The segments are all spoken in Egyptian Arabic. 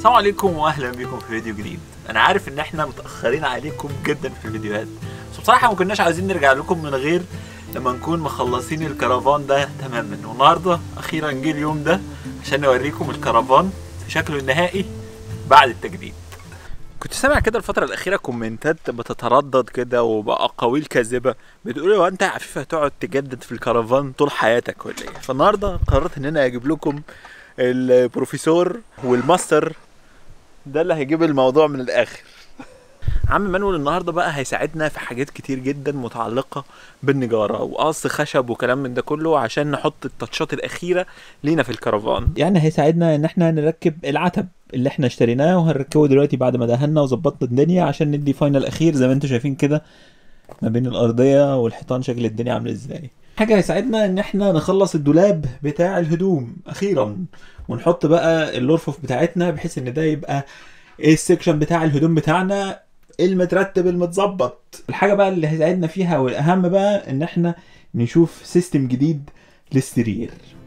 السلام عليكم واهلا بكم في فيديو جديد انا عارف ان احنا متاخرين عليكم جدا في الفيديوهات بس بصراحه ما كناش عايزين نرجع لكم من غير لما نكون مخلصين الكرفان ده تماما والنهارده اخيرا جه اليوم ده عشان نوريكم الكرفان في شكله النهائي بعد التجديد كنت سامع كده الفترة الأخيرة كومنتات بتتردد كده وبأقاويل كاذبة بتقول هو أنت يا عفيف هتقعد تجدد في الكرفان طول حياتك ولا إيه؟ فالنهاردة قررت إن أنا أجيب لكم البروفيسور والماستر ده اللي هيجيب الموضوع من الآخر عم مانويل النهارده بقى هيساعدنا في حاجات كتير جدا متعلقه بالنجاره وقص خشب وكلام من ده كله عشان نحط التاتشات الاخيره لينا في الكرفان يعني هيساعدنا ان احنا نركب العتب اللي احنا اشتريناه وهنركبه دلوقتي بعد ما دهنا وظبطنا الدنيا عشان ندي فاينل اخير زي ما انتم شايفين كده ما بين الارضيه والحيطان شكل الدنيا عامل ازاي حاجه هيساعدنا ان احنا نخلص الدولاب بتاع الهدوم اخيرا ونحط بقى الارفف بتاعتنا بحيث ان ده يبقى ايه السكشن بتاع الهدوم بتاعنا المترتب المتظبط الحاجه بقى اللي هيساعدنا فيها والاهم بقى ان احنا نشوف سيستم جديد للسرير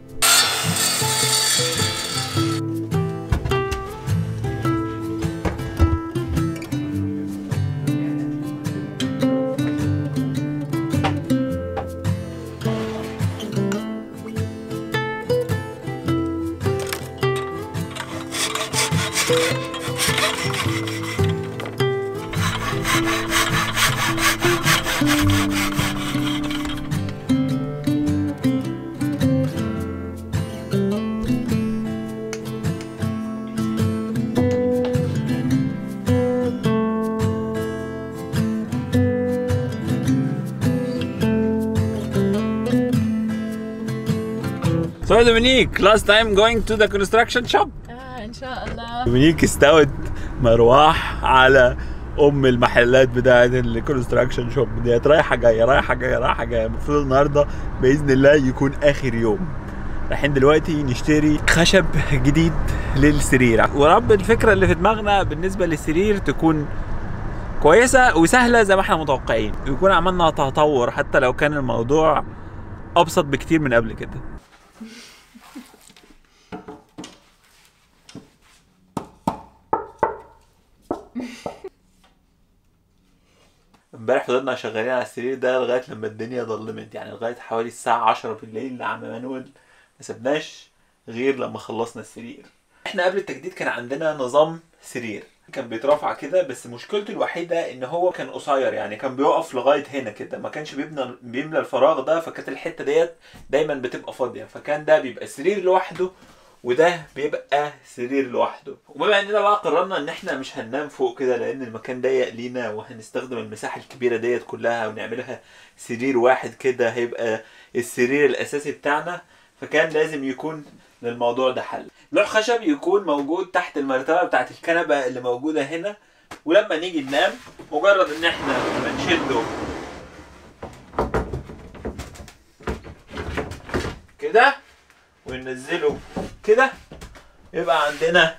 So Dominique, last time going to the construction shop. آه ان شاء الله دومينيك استوت مروح على ام المحلات بتاعت الكونستراكشن شوب ديت رايحه جايه رايحه جايه رايحه جايه المفروض النهارده باذن الله يكون اخر يوم رايحين دلوقتي نشتري خشب جديد للسرير ورب الفكره اللي في دماغنا بالنسبه للسرير تكون كويسه وسهله زي ما احنا متوقعين ويكون عملنا تطور حتى لو كان الموضوع ابسط بكتير من قبل كده امبارح فضلنا شغالين على السرير ده لغايه لما الدنيا ضلمت يعني لغايه حوالي الساعه 10 بالليل عم مانويل ما سبناش غير لما خلصنا السرير احنا قبل التجديد كان عندنا نظام سرير كان بيترفع كده بس مشكلته الوحيده ان هو كان قصير يعني كان بيقف لغايه هنا كده ما كانش بيبنى بيملى الفراغ ده فكانت الحته ديت دايما بتبقى فاضيه فكان ده بيبقى سرير لوحده وده بيبقى سرير لوحده وبما اننا بقى قررنا ان احنا مش هننام فوق كده لان المكان ضيق لينا وهنستخدم المساحه الكبيره ديت كلها ونعملها سرير واحد كده هيبقى السرير الاساسي بتاعنا فكان لازم يكون للموضوع ده حل لوح خشب يكون موجود تحت المرتبه بتاعت الكنبه اللي موجوده هنا ولما نيجي ننام مجرد ان احنا بنشده كده وننزله كده يبقى عندنا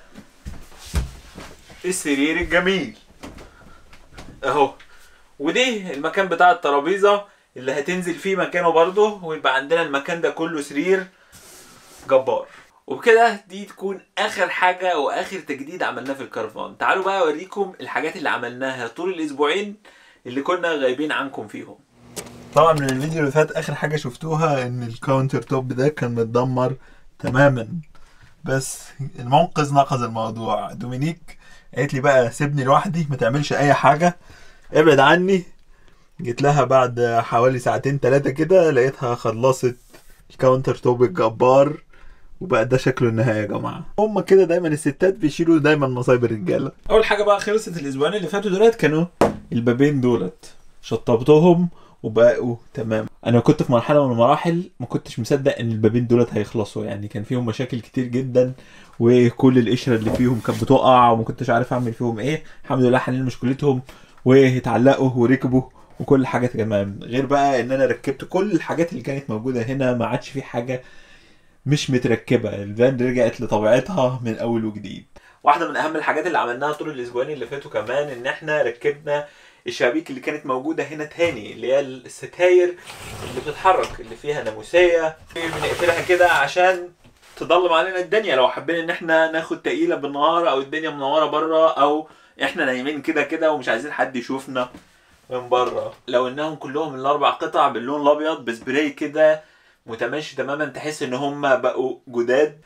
السرير الجميل اهو ودي المكان بتاع الترابيزه اللي هتنزل فيه مكانه برضه ويبقى عندنا المكان ده كله سرير جبار وبكده دي تكون اخر حاجه واخر تجديد عملناه في الكرفان تعالوا بقى اوريكم الحاجات اللي عملناها طول الاسبوعين اللي كنا غايبين عنكم فيهم طبعا من الفيديو اللي فات اخر حاجه شفتوها ان الكاونتر توب ده كان متدمر تماما بس المنقذ نقذ الموضوع دومينيك قالت لي بقى سيبني لوحدي ما تعملش اي حاجه ابعد عني جيت لها بعد حوالي ساعتين ثلاثه كده لقيتها خلصت الكاونتر توب الجبار وبقى ده شكله النهايه يا جماعه هم كده دايما الستات بيشيلوا دايما مصايب الرجاله اول حاجه بقى خلصت الاسبوعين اللي فاتوا دولت كانوا البابين دولت شطبتهم وبقوا تمام انا كنت في مرحله من المراحل ما كنتش مصدق ان البابين دولت هيخلصوا يعني كان فيهم مشاكل كتير جدا وكل القشره اللي فيهم كانت بتقع وما كنتش عارف اعمل فيهم ايه الحمد لله حلين مشكلتهم واتعلقوا وركبوا وكل حاجه تمام غير بقى ان انا ركبت كل الحاجات اللي كانت موجوده هنا ما عادش في حاجه مش متركبه الفان رجعت لطبيعتها من اول وجديد واحده من اهم الحاجات اللي عملناها طول الاسبوعين اللي فاتوا كمان ان احنا ركبنا الشبابيك اللي كانت موجوده هنا تاني اللي هي الستاير اللي بتتحرك اللي فيها ناموسيه بنقفلها كده عشان تضلم علينا الدنيا لو حابين ان احنا ناخد تقيله بالنهار او الدنيا منوره بره او احنا نايمين كده كده ومش عايزين حد يشوفنا من بره لو انهم كلهم الاربع قطع باللون الابيض بسبراي كده متماشي تماما تحس ان هم بقوا جداد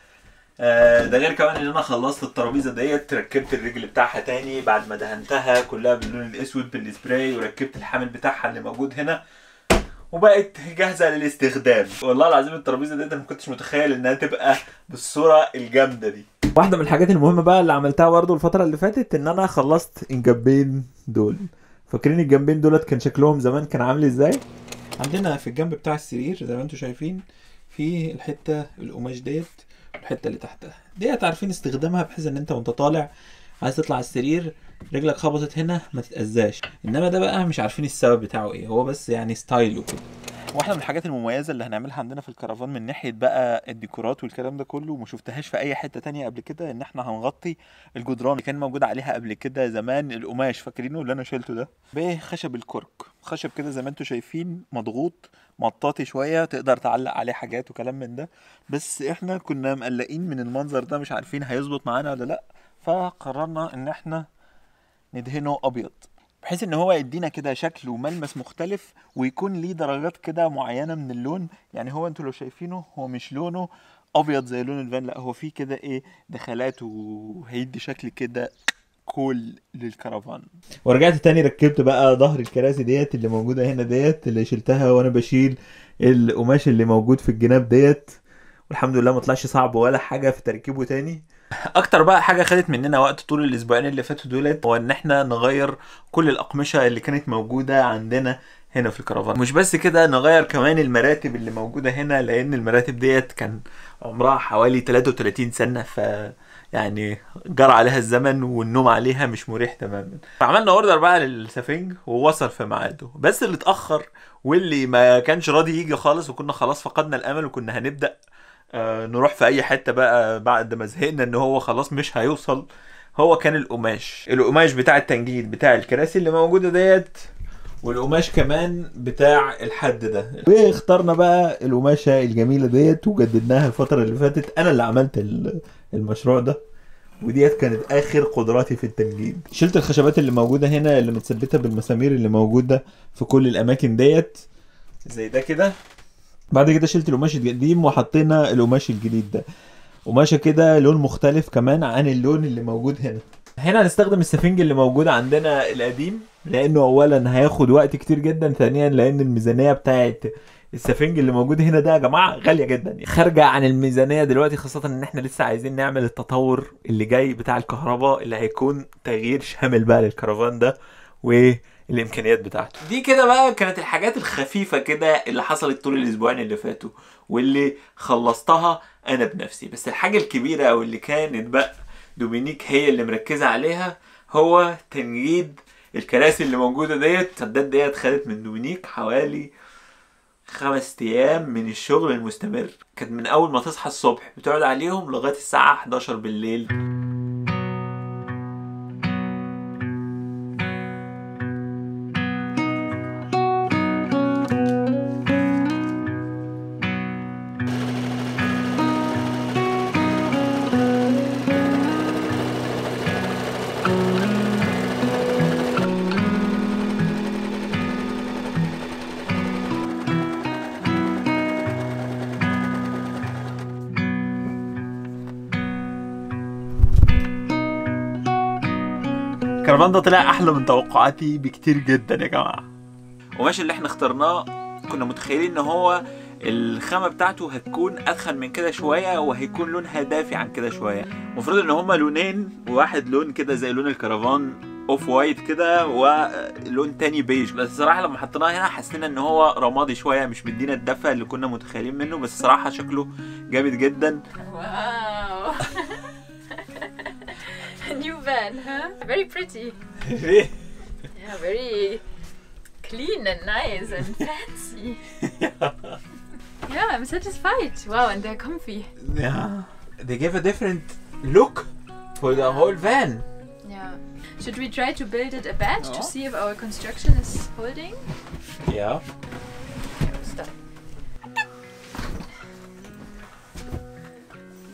آه، ده غير كمان ان انا خلصت الترابيزه ديت ركبت الرجل بتاعها تاني بعد ما دهنتها كلها باللون الاسود بالسبراي وركبت الحامل بتاعها اللي موجود هنا وبقت جاهزه للاستخدام والله العظيم الترابيزه ديت انا ما كنتش متخيل انها تبقى بالصوره الجامده دي واحده من الحاجات المهمه بقى اللي عملتها برضه الفتره اللي فاتت ان انا خلصت الجنبين دول فاكرين الجنبين دولت كان شكلهم زمان كان عامل ازاي عندنا في الجنب بتاع السرير زي ما انتم شايفين في الحته القماش ديت والحته اللي تحتها ديت عارفين استخدامها بحيث ان انت وانت طالع عايز تطلع على السرير رجلك خبطت هنا ما تتأذاش انما ده بقى مش عارفين السبب بتاعه ايه هو بس يعني ستايل وكده واحده من الحاجات المميزه اللي هنعملها عندنا في الكرفان من ناحيه بقى الديكورات والكلام ده كله وما شفتهاش في اي حته تانية قبل كده ان احنا هنغطي الجدران اللي كان موجود عليها قبل كده زمان القماش فاكرينه اللي انا شلته ده بخشب الكرك خشب كده زي ما انتم شايفين مضغوط مطاطي شويه تقدر تعلق عليه حاجات وكلام من ده بس احنا كنا مقلقين من المنظر ده مش عارفين هيظبط معانا ولا لا فقررنا ان احنا ندهنه ابيض بحيث ان هو يدينا كده شكل وملمس مختلف ويكون ليه درجات كده معينه من اللون يعني هو انتوا لو شايفينه هو مش لونه ابيض زي لون الفان لا هو فيه كده ايه دخلات وهيدي شكل كده كول للكرفان ورجعت تاني ركبت بقى ظهر الكراسي ديت اللي موجوده هنا ديت اللي شلتها وانا بشيل القماش اللي موجود في الجناب ديت والحمد لله ما طلعش صعب ولا حاجه في تركيبه تاني اكتر بقى حاجه خدت مننا وقت طول الاسبوعين اللي فاتوا دولت هو ان احنا نغير كل الاقمشه اللي كانت موجوده عندنا هنا في الكرفان مش بس كده نغير كمان المراتب اللي موجوده هنا لان المراتب ديت كان عمرها حوالي 33 سنه ف يعني جرى عليها الزمن والنوم عليها مش مريح تماما فعملنا اوردر بقى للسفنج ووصل في ميعاده بس اللي اتاخر واللي ما كانش راضي يجي خالص وكنا خلاص فقدنا الامل وكنا هنبدا آه، نروح في اي حته بقى بعد ما زهقنا ان هو خلاص مش هيوصل هو كان القماش القماش بتاع التنجيد بتاع الكراسي اللي موجوده ديت والقماش كمان بتاع الحد ده واخترنا بقى القماشه الجميله ديت وجددناها الفتره اللي فاتت انا اللي عملت ال- المشروع ده وديت كانت اخر قدراتي في التنجيد شلت الخشبات اللي موجوده هنا اللي متثبته بالمسامير اللي موجوده في كل الاماكن ديت زي ده كده بعد كده شلت القماش القديم وحطينا القماش الجديد ده قماشه كده لون مختلف كمان عن اللون اللي موجود هنا هنا هنستخدم السفنج اللي موجود عندنا القديم لانه اولا هياخد وقت كتير جدا ثانيا لان الميزانيه بتاعت السفنج اللي موجود هنا ده يا جماعه غاليه جدا خارجه عن الميزانيه دلوقتي خاصه ان احنا لسه عايزين نعمل التطور اللي جاي بتاع الكهرباء اللي هيكون تغيير شامل بقى للكرفان ده والامكانيات بتاعته دي كده بقى كانت الحاجات الخفيفة كده اللي حصلت طول الأسبوعين اللي فاتوا واللي خلصتها أنا بنفسي بس الحاجة الكبيرة أو اللي كانت بقى دومينيك هي اللي مركزة عليها هو تنجيد الكراسي اللي موجودة ديت السداد ديت خدت من دومينيك حوالي خمس أيام من الشغل المستمر كانت من أول ما تصحى الصبح بتقعد عليهم لغاية الساعة 11 بالليل الكرفان ده طلع احلى من توقعاتي بكتير جدا يا جماعه القماش اللي احنا اخترناه كنا متخيلين ان هو الخامه بتاعته هتكون ادخن من كده شويه وهيكون لونها دافي عن كده شويه المفروض ان هما لونين وواحد لون كده زي لون الكرفان اوف وايت كده ولون تاني بيج بس الصراحه لما حطيناه هنا حسينا ان هو رمادي شويه مش مدينا الدفى اللي كنا متخيلين منه بس الصراحه شكله جامد جدا Wow. A new van, huh? Very pretty. Yeah, very clean and nice and fancy. yeah, I'm satisfied. Wow, and they're comfy. yeah they gave a different look for the whole van Yeah. Should we try to build it a bed to Yeah. see if our construction is holding? yeah Stop.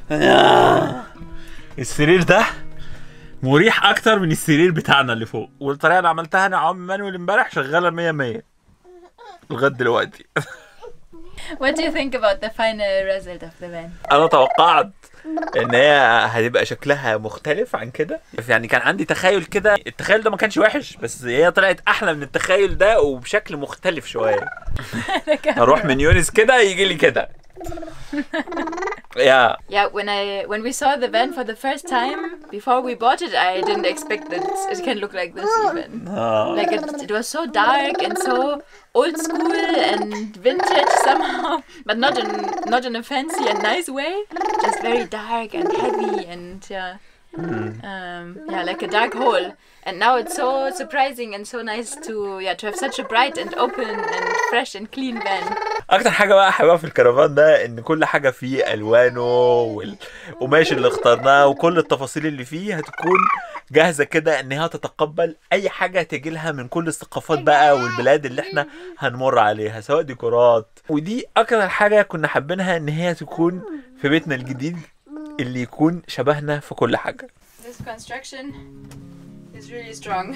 السرير ده مريح اكتر من السرير بتاعنا اللي فوق والطريقه اللي عملتها انا عم مانويل امبارح شغاله 100 100 لغايه دلوقتي What do you think about the final result of the van? انا توقعت ان هي هتبقى شكلها مختلف عن كده يعني كان عندي تخيل كده التخيل ده ما كانش وحش بس هي طلعت احلى من التخيل ده وبشكل مختلف شويه اروح من يونس كده يجي لي كده يا Yeah, when I when we saw the van for the first time before we bought it, I didn't expect that it can look like this even. آه. Like it, it was so dark and so old school and vintage somehow, but not in not in a fancy and nice way. Just very dark and heavy and yeah, um, yeah, like a dark hole. And now it's so surprising and so nice to yeah to have such a bright and open and fresh and clean van. اكتر حاجه بقى حاببها في الكرفان ده ان كل حاجه فيه الوانه والقماش اللي اخترناه وكل التفاصيل اللي فيه هتكون جاهزه كده ان هي تتقبل اي حاجه تجي لها من كل الثقافات بقى والبلاد اللي احنا هنمر عليها سواء ديكورات ودي اكتر حاجه كنا حابينها ان هي تكون في بيتنا الجديد اللي يكون شبهنا في كل حاجه This construction is really strong.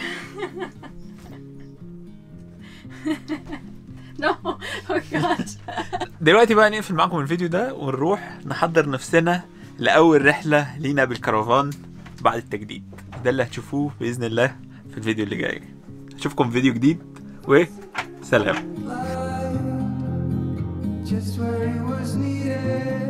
no, oh god. دلوقتي بقى نقفل معاكم الفيديو ده ونروح نحضر نفسنا لأول رحلة لينا بالكرفان بعد التجديد ده اللي هتشوفوه بإذن الله في الفيديو اللي جاي أشوفكم في فيديو جديد وسلام just where it was needed.